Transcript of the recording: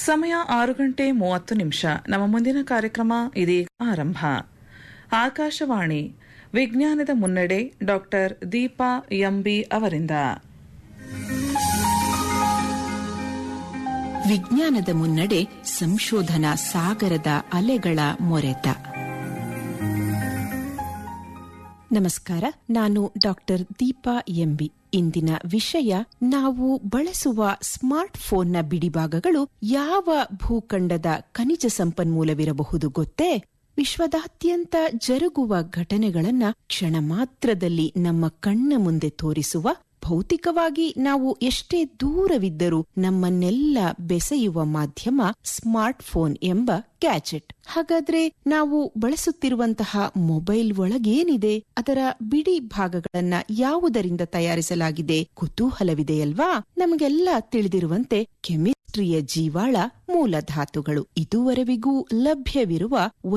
ಸಮಯ ಆರು ಗಂಟೆ ಮೂವತ್ತು ನಿಮಿಷ ನಮ್ಮ ಮುಂದಿನ ಕಾರ್ಯಕ್ರಮ ಇದೀಗ ಆರಂಭ ಆಕಾಶವಾಣಿ ವಿಜ್ಞಾನದ ಮುನ್ನಡೆ ಡಾಕ್ಟರ್ ದೀಪಾ ಎಂಬಿ ಅವರಿಂದ ವಿಜ್ಞಾನದ ಮುನ್ನಡೆ ಸಂಶೋಧನಾ ಸಾಗರದ ಅಲೆಗಳ ಮೊರೆತ ನಮಸ್ಕಾರ ನಾನು ಡಾಕ್ಟರ್ ದೀಪಾ ಎಂಬಿ ಇಂದಿನ ವಿಷಯ ನಾವು ಬಳಸುವ ಸ್ಮಾರ್ಟ್ ಫೋನ್ನ ಬಿಡಿಭಾಗಗಳು ಯಾವ ಭೂಖಂಡದ ಖನಿಜ ಸಂಪನ್ಮೂಲವಿರಬಹುದು ಗೊತ್ತೇ ವಿಶ್ವದಾದ್ಯಂತ ಜರುಗುವ ಘಟನೆಗಳನ್ನ ಕ್ಷಣ ಮಾತ್ರದಲ್ಲಿ ನಮ್ಮ ಕಣ್ಣ ಮುಂದೆ ತೋರಿಸುವ ಭೌತಿಕವಾಗಿ ನಾವು ಎಷ್ಟೇ ದೂರವಿದ್ದರೂ ನಮ್ಮನ್ನೆಲ್ಲ ಬೆಸೆಯುವ ಮಾಧ್ಯಮ ಸ್ಮಾರ್ಟ್ ಫೋನ್ ಎಂಬ ಗ್ಯಾಜೆಟ್ ಹಾಗಾದ್ರೆ ನಾವು ಬಳಸುತ್ತಿರುವಂತಹ ಮೊಬೈಲ್ ಒಳಗೇನಿದೆ ಅದರ ಬಿಡಿ ಭಾಗಗಳನ್ನ ಯಾವುದರಿಂದ ತಯಾರಿಸಲಾಗಿದೆ ಕುತೂಹಲವಿದೆಯಲ್ವಾ ನಮಗೆಲ್ಲ ತಿಳಿದಿರುವಂತೆ ಕೆಮಿಸ್ಟ್ರಿಯ ಜೀವಾಳ ಮೂಲ ಧಾತುಗಳು ಇದುವರೆವಿಗೂ ಲಭ್ಯವಿರುವ